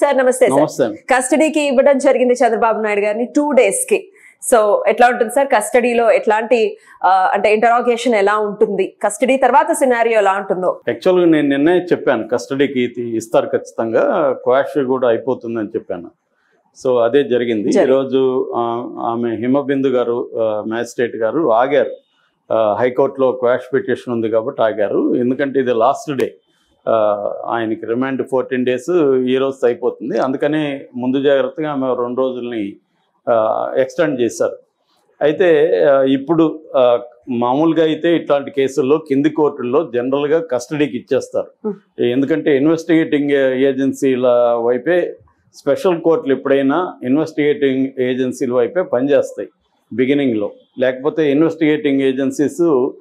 Sir నమస్తే sir నమస్తే అండి. కస్టడీకి ఇవ్వడం జరిగింది చంద్రబాబు నాయుడు గారిని టూ డేస్ కి సో ఎట్లా ఉంటుంది సార్ కస్టడీలో ఎట్లాంటి ఆ, అంటే ఇంటరాగేషన్ ఎలా ఉంటుంది కస్టడీ తర్వాత సినారియో ఎలా ఉంటుందో యాక్చువల్గా నేను నిన్నే చెప్పాను కస్టడీకి తీ- ఇస్తారు ఖచ్చితంగా క్వాష్ కూడా అయిపోతుందని చెప్పాను సో అదే జరిగింది జరిగింది. ఈరోజు ఆ, ఆమె హిమబిందు గారు మ్యాజిస్ట్రేట్ గారు ఆగారు ఆ, హైకోర్టులో క్వాష్ పిటిషన్ ఉంది కాబట్టి ఆగారు ఎందుకంటే ఇది లాస్ట్ డే ఆ, ఆయనకి రిమాండ్ ఫోర్టీన్ డేస్ ఈ రోజు అయిపోతుంది అందుకని ముందు జాగ్రత్తగా ఆమె రెండు రోజుల్ని ఎక్స్టెండ్ చేశారు అయితే ఆ, ఇప్పుడు ఆ, మామూలుగా అయితే ఇట్లాంటి కేసుల్లో కింది కోర్టుల్లో జనరల్గా కస్టడీకి ఇచ్చేస్తారు Hmm. ఎందుకంటే ఇన్వెస్టిగేటింగ్ ఏజెన్సీల వైపే స్పెషల్ కోర్టులు ఎప్పుడైనా ఇన్వెస్టిగేటింగ్ ఏజెన్సీల వైపే పనిచేస్తాయి బిగినింగ్లో లేకపోతే ఇన్వెస్టిగేటింగ్ ఏజెన్సీస్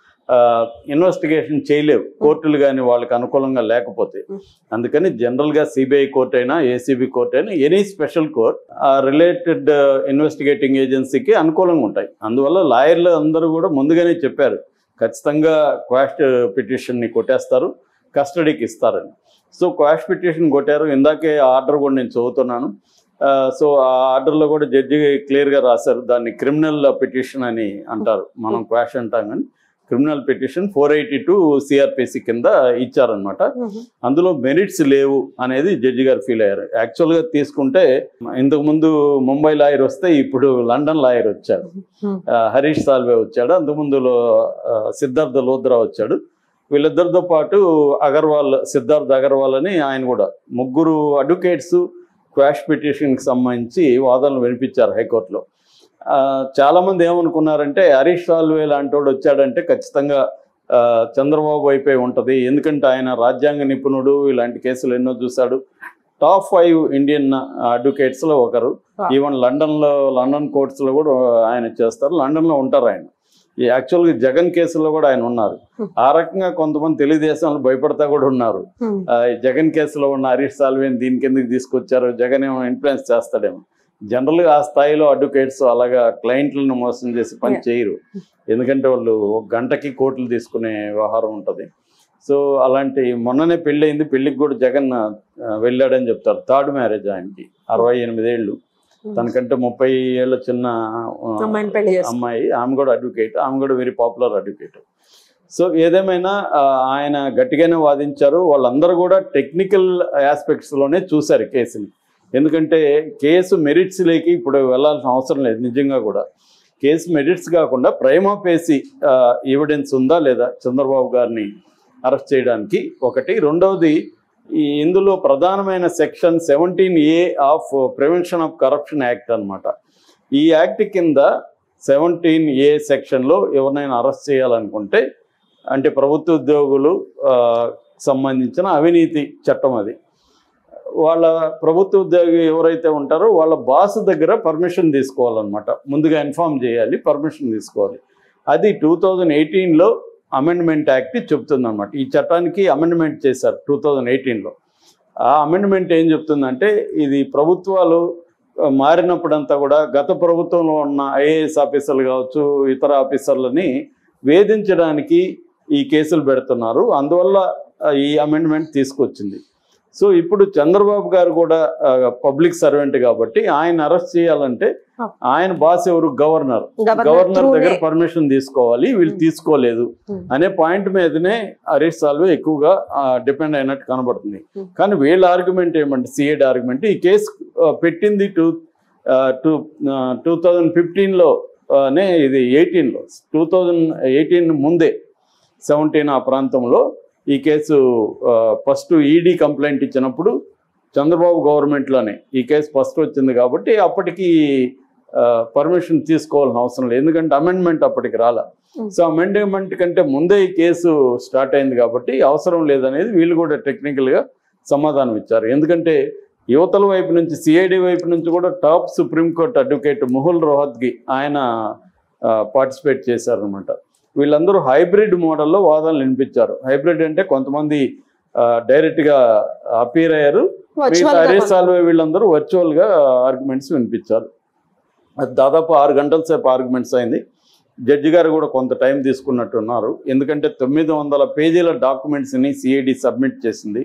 ఇన్వెస్టిగేషన్ చేయలేవు కోర్టులు కానీ వాళ్ళకి అనుకూలంగా లేకపోతే Hmm. అందుకని జనరల్గా సిబిఐ కోర్ట్ అయినా ఏసీబీ కోర్ట్ అయినా ఎనీ స్పెషల్ కోర్ట్ ఆ రిలేటెడ్ ఇన్వెస్టిగేటింగ్ ఏజెన్సీకి అనుకూలంగా ఉంటాయి అందువల్ల లాయర్లు అందరూ కూడా ముందుగానే చెప్పారు ఖచ్చితంగా క్వాష్ పిటిషన్ని కొట్టేస్తారు కస్టడీకి ఇస్తారని సో క్వాష్ పిటిషన్ కొట్టారు ఇందాకే ఆర్డర్ కూడా నేను చదువుతున్నాను ఆ, సో ఆ ఆర్డర్లో కూడా జడ్జి క్లియర్గా రాశారు దాన్ని క్రిమినల్ పిటిషన్ అని అంటారు మనం క్వాష్ అంటాం కానీ criminal petition four eighty two CrPC కింద ఇచ్చారనమాట అందులో మెరిట్స్ లేవు అనేది జడ్జి గారు ఫీల్ అయ్యారు యాక్చువల్గా తీసుకుంటే ఇంతకు ముందు ముంబై లాయర్ వస్తే ఇప్పుడు లండన్ లాయర్ వచ్చాడు ఆ, హరీష్ సాల్వే వచ్చాడు అంతకుముందు లో- ఆ, సిద్ధార్థ లోద్రా వచ్చాడు వీళ్ళిద్దరితో పాటు అగర్వాల్ సిద్ధార్థ్ అగర్వాల్ అని ఆయన కూడా ముగ్గురు అడ్వకేట్స్ క్వాష్ పిటిషన్కి సంబంధించి వాదనలు వినిపించారు హైకోర్టులో ఆ, చాలామంది ఏమనుకున్నారంటే హరీష్ సాల్వే లాంటి వాడు వచ్చాడంటే ఖచ్చితంగా ఆ, చంద్రబాబు వైపే ఉంటుంది ఎందుకంటే ఆయన రాజ్యాంగ నిపుణుడు ఇలాంటి కేసులు ఎన్నో చూశాడు టాప్ ఫైవ్ ఇండియన్ అడ్వకేట్స్లో ఒకరు Wow. ఈవెన్ లండన్లో లండన్ కోర్ట్స్లో కూడా ఆయన చేస్తారు లండన్లో ఉంటారు ఆయన ఈ యాక్చువల్గా జగన్ కేసులో కూడా ఆయన ఉన్నారు Hmm. ఆ రకంగా కొంతమంది తెలుగుదేశంలో భయపడతా కూడా ఉన్నారు ఆ, ఈ జగన్ కేసులో ఉన్న హరీష్ సాల్వేని దీని కిందకి తీసుకొచ్చారు జగన్ ఏమో ఇన్ఫ్లుయెన్స్ చేస్తాడేమో జనరల్గా ఆ స్థాయిలో అడ్వకేట్స్ అలాగా క్లయింట్లను మోసం చేసి పని Yeah. చేయరు ఎందుకంటే వాళ్ళు ఒక గంటకి కోట్లు తీసుకునే వ్యవహారం ఉంటుంది సో అలాంటి మొన్ననే పెళ్ళి అయింది పెళ్ళికి కూడా జగన్ ఆ, వెళ్ళాడని చెప్తారు థర్డ్ మ్యారేజ్ ఆయనకి అరవై ఎనిమిదేళ్ళు తనకంటే ముప్పై ఏళ్ళ చిన్న ఆ, అమ్మాయిని పెళ్లి చేస్తారు అమ్మాయి ఆమె కూడా అడ్వకేట్ ఆమె కూడా వెరీ పాపులర్ అడ్వకేట్ సో ఏదేమైనా ఆ, ఆయన గట్టిగానే వాదించారు వాళ్ళందరూ కూడా టెక్నికల్ ఆస్పెక్ట్స్లోనే చూశారు కేసుని ఎందుకంటే కేసు మెరిట్స్ లేకి ఇప్పుడు వెళ్ళాల్సిన అవసరం లేదు నిజంగా కూడా కేసు మెరిట్స్ కాకుండా ప్రైమా పేసి ఎవిడెన్స్ ఉందా లేదా చంద్రబాబు గారిని అరెస్ట్ చేయడానికి ఒకటి రెండవది ఈ ఇందులో ప్రధానమైన section seventeen A of prevention of corruption act అన్నమాట ఈ యాక్ట్ కింద సెవెంటీన్ ఏ సెక్షన్లో ఎవరినైనా అరెస్ట్ చేయాలనుకుంటే అంటే ప్రభుత్వ ఉద్యోగులు ఆ, సంబంధించిన అవినీతి చట్టం అది వాళ్ళ ప్రభుత్వ ఉద్యోగి ఎవరైతే ఉంటారో వాళ్ళ బాస్ దగ్గర పర్మిషన్ తీసుకోవాలన్నమాట ముందుగా ఇన్ఫామ్ చేయాలి పర్మిషన్ తీసుకోవాలి అది టూ థౌజండ్ ఎయిటీన్లో అమెండ్మెంట్ యాక్ట్ చెప్తుందన్నమాట ఈ చట్టానికి అమెండ్మెంట్ చేశారు టూ థౌజండ్ ఎయిటీన్లో ఆ అమెండ్మెంట్ ఏం చెప్తుందంటే ఇది ప్రభుత్వాలు ఆ, మారినప్పుడంతా కూడా గత ప్రభుత్వంలో ఉన్న ఐఏఎస్ ఆఫీసర్లు కావచ్చు ఇతర ఆఫీసర్లని వేధించడానికి ఈ కేసులు పెడుతున్నారు అందువల్ల ఆ, ఈ అమెండ్మెంట్ తీసుకొచ్చింది సో ఇప్పుడు చంద్రబాబు గారు కూడా పబ్లిక్ సర్వెంట్ కాబట్టి ఆయన అరెస్ట్ చేయాలంటే Oh. ఆయన బాస్ ఎవరు గవర్నర్ గవర్నర్ గవర్నర్ through దగ్గర నే- పర్మిషన్ తీసుకోవాలి వీళ్ళు Hmm. తీసుకోలేదు Hmm. అనే పాయింట్ మీదనే హరీష్ సాల్వే ఎక్కువగా డిపెండ్ అయినట్టు కనబడుతుంది Hmm. కానీ వీళ్ళ ఆర్గ్యుమెంట్ ఏమంటే సిఐడి ఆర్గ్యుమెంట్ ఈ కేసు ఆ, పెట్టింది టూ టూ టూ థౌజండ్ ఫిఫ్టీన్లో నే ఇది ఎయిటీన్లో టూ థౌజండ్ ఎయిటీన్ ముందే సెవెంటీన్ ఆ ప్రాంతంలో ఈ కేసు ఫస్ట్ ఈడీ కంప్లైంట్ ఇచ్చినప్పుడు చంద్రబాబు గవర్నమెంట్లోనే ఈ కేసు ఫస్ట్ వచ్చింది కాబట్టి అప్పటికి పర్మిషన్ తీసుకోవాల్సిన అవసరం లేదు ఎందుకంటే అమెండ్మెంట్ అప్పటికి రాలా Hmm. సో అమెండ్మెంట్ కంటే ముందే ఈ కేసు స్టార్ట్ అయింది కాబట్టి అవసరం లేదనేది వీళ్ళు కూడా టెక్నికల్గా సమాధానం ఇచ్చారు ఎందుకంటే యువతల వైపు నుంచి సిఐడి వైపు నుంచి కూడా top supreme court advocate Mukul Rohatgi ఆయన పార్టిసిపేట్ చేశారనమాట వీళ్ళందరూ హైబ్రిడ్ మోడల్లో వాదనలు వినిపించారు హైబ్రిడ్ అంటే కొంతమంది ఆ, డైరెక్ట్గా అపీర్ అయ్యారు Virtual గా హరీష్ కొంత- సాల్వే వీళ్ళందరూ వర్చువల్గా ఆర్గ్యుమెంట్స్ వినిపించారు అది దాదాపు ఆరు గంటల సేపు ఆర్గ్యుమెంట్స్ అయింది జడ్జి గారు కూడా కొంత టైం తీసుకున్నట్టున్నారు ఎందుకంటే తొమ్మిది వందల పేజీల డాక్యుమెంట్స్ని సిఐడి సబ్మిట్ చేసింది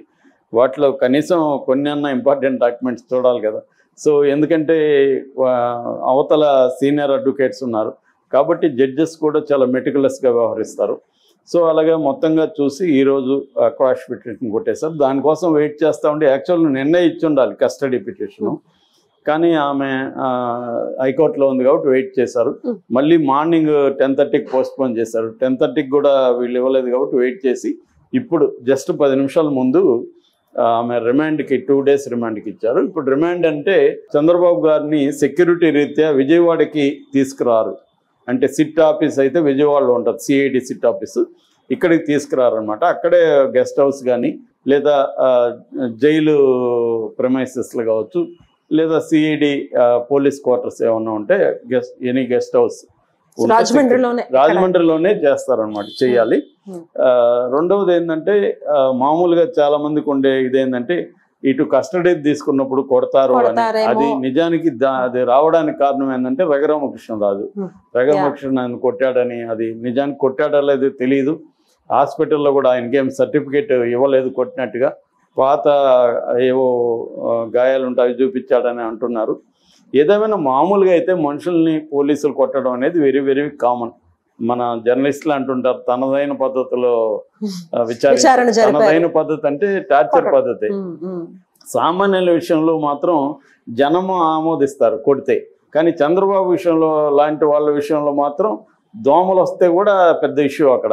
వాటిలో కనీసం కొన్ని అన్న ఇంపార్టెంట్ డాక్యుమెంట్స్ చూడాలి కదా సో ఎందుకంటే ఆ, అవతల సీనియర్ అడ్వకేట్స్ ఉన్నారు కాబట్టి జడ్జెస్ కూడా చాలా మెటికులస్గా వ్యవహరిస్తారు సో అలాగే మొత్తంగా చూసి ఈరోజు క్వాష్ పిటిషన్ కొట్టేశారు దానికోసం వెయిట్ చేస్తూ ఉండి యాక్చువల్ నిన్నే ఇచ్చి ఉండాలి కస్టడీ పిటిషను కానీ ఆమె ఆ, హైకోర్టులో ఉంది కాబట్టి వెయిట్ చేశారు Hmm. మళ్ళీ మార్నింగ్ టెన్ థర్టీకి పోస్ట్ పోన్ చేశారు టెన్ థర్టీకి కూడా వీళ్ళు ఇవ్వలేదు కాబట్టి వెయిట్ చేసి ఇప్పుడు జస్ట్ పది నిమిషాల ముందు ఆ, ఆమె రిమాండ్కి టూ డేస్ రిమాండ్కి ఇచ్చారు ఇప్పుడు రిమాండ్ అంటే చంద్రబాబు గారిని సెక్యూరిటీ రీత్యా విజయవాడకి తీసుకురారు అంటే సిట్ ఆఫీస్ అయితే విజయవాడలో ఉంటుంది సిఐడి సిట్ ఆఫీసు ఇక్కడికి తీసుకురారనమాట అక్కడే గెస్ట్ హౌస్ కానీ లేదా ఆ, జైలు ప్రమైసెస్లు కావచ్చు లేదా సిఐడి పోలీస్ క్వార్టర్స్ ఏమన్నా ఉంటే గెస్ట్ ఎనీ గెస్ట్ హౌస్ ఉంటే రాజమండ్రిలోనే రాజమండ్రిలోనే చేస్తారనమాట చేయాలి Hmm. ఆ, రెండవది ఏంటంటే ఆ, మామూలుగా చాలా మందికి ఉండే ఇదేంటంటే ఇటు కస్టడీ తీసుకున్నప్పుడు కొడతారు అని కొడతారేమో. అది నిజానికి దా- అది రావడానికి కారణం ఏంటంటే రఘురామకృష్ణరాజు Hmm. రఘురామకృష్ణ ఆయన కొట్టాడని అది నిజానికి కొట్టాడో లేదో తెలియదు హాస్పిటల్లో కూడా ఆయనకి ఏం సర్టిఫికేట్ ఇవ్వలేదు కొట్టినట్టుగా పాత ఏవో ఆ, గాయాలు ఉంటాయి అవి చూపించాడని అంటున్నారు ఏదేమైనా మామూలుగా అయితే మనుషుల్ని పోలీసులు కొట్టడం అనేది వెరీ వెరీ కామన్ మన జర్నలిస్టులు అంటుంటారు తనదైన పద్ధతిలో ఆ, విచారి విచారణ జరిపారు తనదైన పద్ధతి అంటే టార్చర్ కొట్టడం. పద్ధతి ఉమ్, ఉమ్. సామాన్యుల విషయంలో మాత్రం జనము ఆమోదిస్తారు కొడితే కానీ చంద్రబాబు విషయంలో లాంటి వాళ్ళ విషయంలో మాత్రం దోమలు వస్తే కూడా పెద్ద ఇష్యూ అక్కడ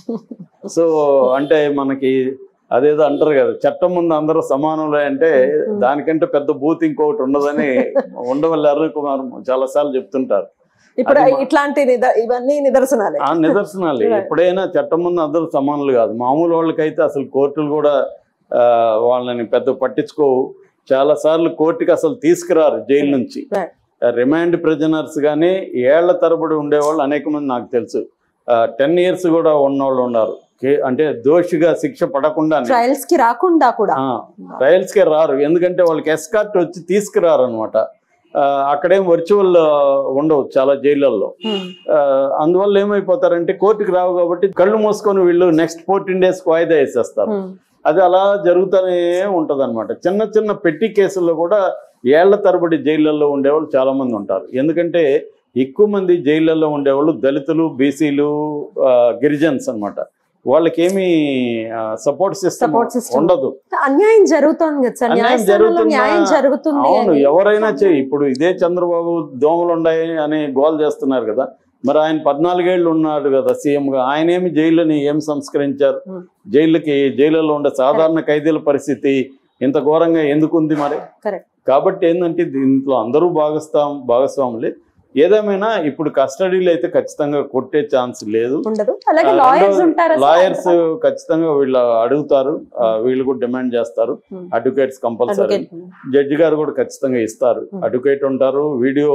సో అంటే మనకి అదేదో అంటారు కదా చట్టం ముందు అందరూ సమానులే అంటే Hmm. దానికంటే పెద్ద బూత్ ఇంకొకటి ఉండదని ఉండవల్లి అరుణ్ కుమార్ చాలా సార్లు చెప్తుంటారు ఇప్పుడు అది మా- ఇట్లాంటి నిద- ఇవన్నీ నిదర్శనాలే ఆ నిదర్శనాలు Right. ఎప్పుడైనా చట్టం ముందు అందరూ సమానులు కాదు మామూలు వాళ్ళకైతే అసలు కోర్టులు కూడా ఆ, వాళ్ళని పెద్ద పట్టించుకోవు చాలా సార్లు కోర్టుకి అసలు తీసుకురారు జైలు నుంచి Right. రిమాండ్ ప్రిజనర్స్ కానీ ఏళ్ల తరబడి ఉండేవాళ్ళు అనేక మంది నాకు తెలుసు టెన్ ఇయర్స్ కూడా ఉన్నవాళ్ళు ఉన్నారు కే- అంటే దోషిగా శిక్ష పడకుండా ట్రయల్స్ కి రాకుండా కూడా ట్రయల్స్కే రారు ఎందుకంటే వాళ్ళకి ఎస్కార్ట్ వచ్చి తీసుకురారు అనమాట అక్కడేం వర్చువల్ ఉండవు చాలా జైళ్ళల్లో ఉమ్, ఆ, అందువల్ల ఏమైపోతారంటే కోర్టుకి రావు కాబట్టి కళ్ళు మూసుకొని వీళ్ళు నెక్స్ట్ ఫోర్టీన్ డేస్ వాయిదా వేసేస్తారు ఉమ్, అది అలా జరుగుతూనే ఉంటది చిన్న చిన్న పెట్టి కేసుల్లో కూడా ఏళ్ల తరబడి జైళ్ళల్లో ఉండేవాళ్ళు చాలా మంది ఉంటారు ఎందుకంటే ఎక్కువ మంది జైళ్ళల్లో ఉండేవాళ్ళు దళితులు బీసీలు గిరిజన్స్ అన్నమాట వాళ్ళకేమి సపోర్ట్ సిస్టమ్ Support system. ఉండదు అన్యాయం జరుగుతోంది కదా సార్ అన్యాయం న్యాయస్థానంలో జరుగుతున్నా- న్యాయం జరుగుతుంది అవును అని. ఎవరైనా చేయి ఇప్పుడు ఇదే చంద్రబాబు దోమలు ఉన్నాయి అని గోల్ చేస్తున్నారు కదా మరి ఆయన పద్నాలుగేళ్ళు ఉన్నాడు కదా సీఎం గా ఆయన ఏమి జైలుని ఏం సంస్కరించారు Hmm. జైలుకి జైళ్ళలో ఉండే సాధారణ ఖైదీల పరిస్థితి ఇంత ఘోరంగా ఎందుకు ఉంది మరి Correct. కాబట్టి ఏంటంటే దీంట్లో అందరూ భాగస్వాం భాగస్వాములే ఏదేమైనా ఇప్పుడు కస్టడీలో అయితే ఖచ్చితంగా కొట్టే ఛాన్స్ లేదు ఉండదు అలాగే లాయర్స్ ఉంటారా సార్? లాయర్స్ ఖచ్చితంగా వీళ్ళు అడుగుతారు ఆ, వీళ్ళు కూడా డిమాండ్ చేస్తారు Hmm. Advocates compulsory Advocate. Judge గారు కూడా ఖచ్చితంగా ఇస్తారు Hmm. అడ్వకేట్ ఉంటారు వీడియో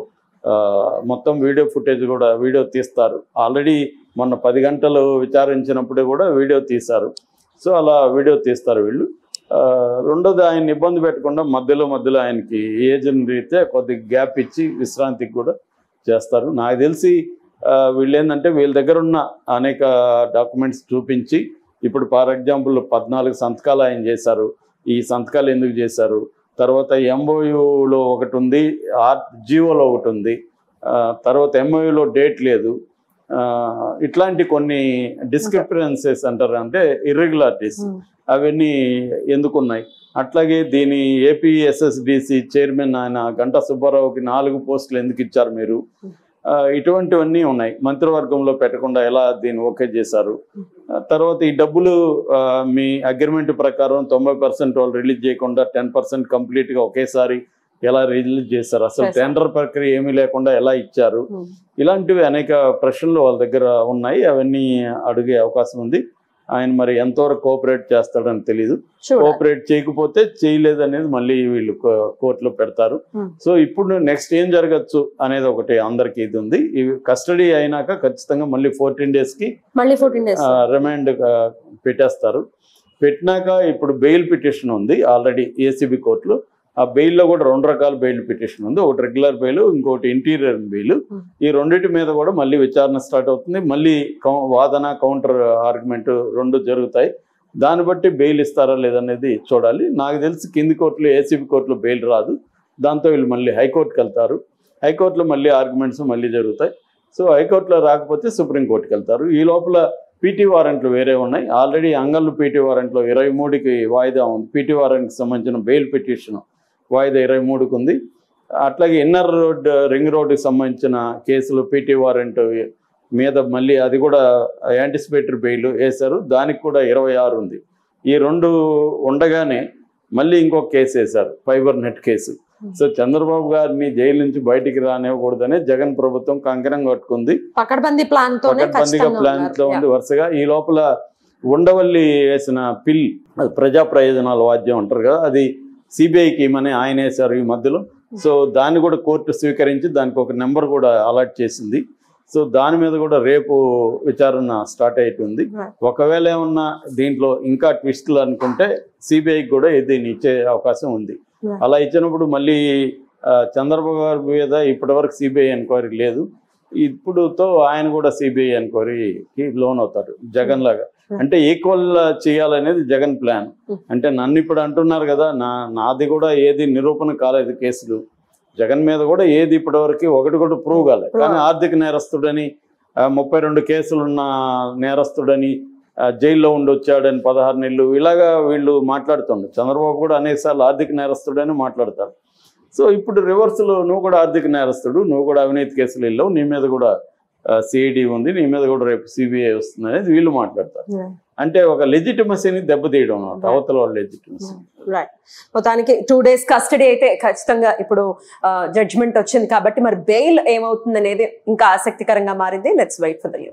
ఆ, మొత్తం వీడియో ఫుటేజ్ కూడా వీడియో తీస్తారు ఆల్రెడీ మొన్న పది గంటలు విచారించినప్పుడే కూడా వీడియో తీశారు సో అలా వీడియో తీస్తారు వీళ్ళు ఆ, రెండోది ఆయన ఇబ్బంది పెట్టకుండా మధ్యలో మధ్యలో ఆయనకి ఏజ్ రీత్యా కొద్ది గ్యాప్ ఇచ్చి విశ్రాంతికి కూడా చేస్తారు నాకు తెలిసి ఆ, వీళ్ళు ఏంటంటే వీళ్ళ దగ్గర ఉన్న అనేక డాక్యుమెంట్స్ చూపించి ఇప్పుడు ఫర్ ఎగ్జాంపుల్ పద్నాలుగు సంతకాలు ఆయన చేశారు ఈ సంతకాలు ఎందుకు చేశారు తర్వాత ఎంఓయులో ఒకటి ఉంది ఆర్ జియోలో ఒకటి ఉంది ఆ, తర్వాత ఎంఓయులో డేట్ లేదు ఆ, ఇట్లాంటి కొన్ని డిస్క్రిపరెన్సెస్ అంటారు అంటే ఇర్రెగ్యులారిటీస్ ఉమ్, అవన్నీ ఎందుకున్నాయి అట్లాగే దీని ఏపీఎస్ఎస్డిసి చైర్మన్ ఆయన గంటా సుబ్బారావుకి నాలుగు పోస్టులు ఎందుకు ఇచ్చారు మీరు ఆ, ఇటువంటివన్నీ ఉన్నాయి మంత్రివర్గంలో పెట్టకుండా ఎలా దీన్ని ఓకే చేశారు ఆ, తర్వాత ఈ డబ్బులు ఆ, మీ అగ్రిమెంట్ ప్రకారం తొంభై పర్సెంట్ వాళ్ళు రిలీజ్ చేయకుండా టెన్ పర్సెంట్ కంప్లీట్గా ఒకేసారి ఎలా రిలీజ్ చేశారు అసలు చేశారు. టెండర్ ప్రక్రియ ఏమీ లేకుండా ఎలా ఇచ్చారు ఉమ్. ఇలాంటివి అనేక ప్రశ్నలు వాళ్ళ దగ్గర ఉన్నాయి అవన్నీ అడిగే అవకాశం ఉంది ఆయన మరి ఎంతవరకు కోఆపరేట్ చేస్తాడని తెలీదు చూడాలి. కోఆపరేట్ చేయకపోతే చేయలేదు అనేది మళ్ళీ వీళ్ళు కో- కోర్టులో పెడతారు Hmm. సో ఇప్పుడు నెక్స్ట్ ఏం జరగచ్చు అనేది ఒకటి అందరికి ఇది ఉంది ఇవి కస్టడీ అయినాక ఖచ్చితంగా మళ్ళీ ఫోర్టీన్ డేస్ కి మళ్ళీ ఫోర్టీన్ డేస్ రిమాండ్ పెట్టేస్తారు పెట్టినాక ఇప్పుడు బెయిల్ పిటిషన్ ఉంది ఆల్రెడీ ఏసీబీ కోర్టులో ఆ బెయిల్లో కూడా రెండు రకాల బెయిల్ పిటిషన్ ఉంది ఒకటి రెగ్యులర్ బెయిల్ ఇంకోటి ఇంటీరియర్ బెయిల్ Hmm. ఈ రెండింటి మీద కూడా మళ్ళీ విచారణ స్టార్ట్ అవుతుంది మళ్ళీ కౌ- వాదన కౌంటర్ ఆర్గ్యుమెంట్ రెండు జరుగుతాయి దాన్ని బట్టి బెయిల్ ఇస్తారా లేదనేది చూడాలి నాకు తెలిసి కింది కోర్టులో ఏసీబీ కోర్టులో బెయిల్ రాదు దాంతో వీళ్ళు మళ్ళీ హైకోర్టుకి వెళ్తారు హైకోర్టులో మళ్ళీ ఆర్గ్యుమెంట్స్ మళ్ళీ జరుగుతాయి సో హైకోర్టులో రాకపోతే సుప్రీంకోర్టుకి వెళ్తారు ఈ లోపల పీటీ వారెంట్లు వేరే ఉన్నాయి ఆల్రెడీ అంగళ్ళు పీటీ వారెంట్లో ఇరవై మూడుకి వాయిదా ఉంది పీటీ వారెంట్కి సంబంధించిన బెయిల్ పిటిషన్ వాయిదా ఇరవై మూడుకి ఉంది అట్లాగే ఇన్నర్ రోడ్ రింగ్ రోడ్డుకి సంబంధించిన కేసులు పీటీ వారెంట్ మీద మళ్ళీ అది కూడా యాంటిసిపేటరీ బెయిల్ వేశారు దానికి కూడా ఇరవై ఆరు ఉంది ఈ రెండు ఉండగానే మళ్ళీ ఇంకొక కేసు వేశారు fibre net case so Chandrababu గారిని జైలు నుంచి బయటికి రానివ్వకూడదనే జగన్ ప్రభుత్వం కంకణం కట్టుకుంది పకడ్బందీ ప్లాన్ తోనే పకడ్బందీగా ఖచ్చితంగా ప్లాన్ తో ఉన్నారు. ఉంది వరుసగా ఈ లోపల ఉండవల్లి వేసిన పిల్ అది ప్రజా ప్రయోజనాల వాద్యం అంటారు కదా అది సిబిఐకి ఇమ్మని ఆయన వేశారు ఈ మధ్యలో సో దాన్ని కూడా కోర్టు స్వీకరించి దానికి ఒక నెంబర్ కూడా అలాట్ చేసింది సో దాని మీద కూడా రేపు విచారణ స్టార్ట్ అవుతుంది Right. ఒకవేళ ఏమన్నా దీంట్లో ఇంకా ట్విస్టులు అనుకుంటే సిబిఐకి కూడా దీన్ని ఇచ్చే అవకాశం ఉంది Right. అలా ఇచ్చినప్పుడు మళ్ళీ ఆ, చంద్రబాబు గారి మీద ఇప్పటివరకు సిబిఐ ఎంక్వైరీ లేదు ఇప్పుడుతో ఆయన కూడా సిబిఐ ఎంక్వైరీకి లోన్ అవుతారు జగన్ లాగా అంటే ఈక్వల్ చేయాలనేది జగన్ ప్లాన్ Hmm. అంటే నన్ను ఇప్పుడు అంటున్నారు కదా నా నాది కూడా ఏది నిరూపణ కాలేదు కేసులు జగన్ మీద కూడా ఏది ఇప్పటివరకు ఒకటి కూడా ప్రూవ్ కాలేదు Prove కానీ ఆర్థిక నేరస్తుడని ఆ, ముప్పై రెండు కేసులున్న నేరస్తుడని ఆ, జైల్లో ఉండి వచ్చాడని పదహారు నెలలు ఇలాగా వీళ్ళు మాట్లాడుతుండ్రు చంద్రబాబు కూడా అనేకసార్లు ఆర్థిక నేరస్తుడని మాట్లాడతారు సో ఇప్పుడు రివర్స్లో నువ్వు కూడా ఆర్థిక నేరస్తుడు నువ్వు కూడా అవినీతి కేసులు వెళ్ళావు నీ మీద కూడా సిఐడి ఉంది నీ మీద కూడా రేపు సిబిఐ వస్తుంది అనేది వీళ్ళు మాట్లాడతారు Yeah. అంటే ఒక లెజిటిమసీని దెబ్బతీయడం అన్నమాట అవతల వాళ్ళ లెజిటిమసీ రైట్ మొత్తానికి టూ డేస్ కస్టడీ అయితే ఖచ్చితంగా ఇప్పుడు జడ్జ్మెంట్ వచ్చింది కాబట్టి మరి బెయిల్ ఏమవుతుంది అనేది ఇంకా ఆసక్తికరంగా మారింది లెట్స్ వెయిట్ ఫర్ ద